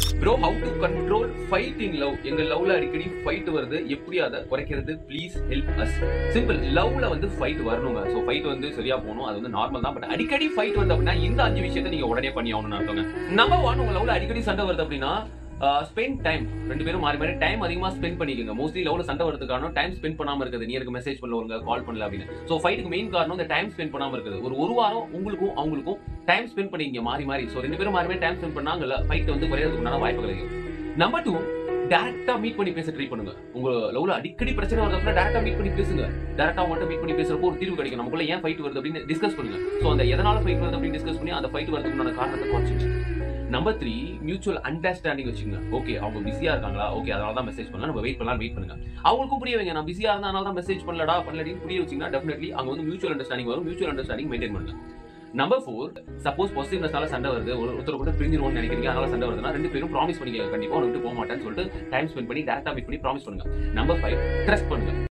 bro how to control fight in love எங்க லவ்ல அடிக்கடி ஃபைட் வருது எப்படி அதை குறைக்கிறது ப்ளீஸ் ஹெல்ப் அஸ் சிம்பிள் லவ்ல வந்து ஃபைட் வரணுங்க ஸோ ஃபைட் வந்து சரியா போகணும் அது வந்து நார்மல் தான் பட் அடிக்கடி ஃபைட் வருது அப்படின்னா இந்த அஞ்சு விஷயத்தை நீங்க உடனே பண்ணி ஆகணும்னு அர்த்தங்க நம்பர் ஒன் உங்க லவ்ல அடிக்கடி சண்டை வருது அப்படின்னா ஸ்பெண்ட் டைம் ரெண்டு பேரும் மாறி மாறி டைம் அதிகமா ஸ்பெண்ட் பண்ணிக்கோங்க மோஸ்ட்லி லவ்ல சண்டை வரதுக்கான டைம் ஸ்பெண்ட் பண்ணாம இருக்குது நீ எனக்கு மெசேஜ் பண்ணல ஒருங்க கால் பண்ணல அப்படின்னு ஸோ ஃபைட்டுக்கு மெயின் காரணம் இந்த டைம் ஸ்பெண்ட் பண்ணாம இருக்குது ஒரு ஒரு வாரம் உங்களுக்கும் அவங்களுக்கும் டைம் ஸ்பெண்ட் பண்ணிக்கங்க மாறி மாறி ஸோ ரெண்டு பேரும் மாறி மாறி டைம் ஸ்பெண்ட் பண்ணாங்கல்ல ஃபைட் வந்து குறையறதுக்கு உண்டான வாய்ப்பு கிடைக்கும் நம்பர் டூ டேரக்டா மீட் பண்ணி பேச ட்ரை பண்ணுங்க உங்க லவ்ல அடிக்கடி பிரச்சனை வரதுக்குள்ள டேரக்டா மீட் பண்ணி பேசுங்க டேரக்டா மட்டும் மீட் பண்ணி பேசுறப்போ ஒரு தீர்வு கிடைக்கும் நமக்குள்ள ஏன் ஃபைட் வருது அப்படின்னு டிஸ்கஸ் பண்ணுங்க ஸோ அந்த எதனால ஃபைட் வருது அப்படின்னு டிஸ்கஸ் பண்ணி அந்த ஃபைட் வரதுக்கு உண்டான காரணத்தை consent number three mutual understanding வச்சுக்கோங்க ஓகே அவங்க பிஸியா இருக்காங்களா ஓகே அதனால தான் மெசேஜ் பண்ணலாம் நம்ம வெயிட் பண்ணலாம் வெயிட் பண்ணுங்க அவங்களுக்கும் புரிய வைங்க நான் பிஸியா இருந்தனால தான் மெசேஜ் பண்ணலடா பண்ணலடின்னு புரிய வச்சீங்கன்னா டெஃபினெட்லி அங்க வந்து மியூச்சுவல் அண்டர்ஸ்டாண்டிங் வரும் மியூச்சுவல் அண்டர்ஸ்டாண்டிங் மெயின்டைன் பண்ணுங்க நம்பர் ஃபோர் சப்போஸ் பாசிட்டிவ்னஸ்னால சண்டை வருது ஒரு ஒருத்தர் கூட பிரிஞ்சிருவோம்னு நினைக்கிறீங்க அதனால சண்டை வருதுன்னா ரெண்டு பேரும் ப்ராமிஸ் பண்ணிக்க கண்டிப்பா உனக்கு போக மாட்டேன்னு சொல்லிட்டு டைம் ஸ்பெண்ட் பண்ணி டேரக்டா மீட் பண்ணி ப்ராமிஸ் பண்ணுங்க நம்பர் ஃபைவ் ட்ரஸ்ட் பண்ணுங்க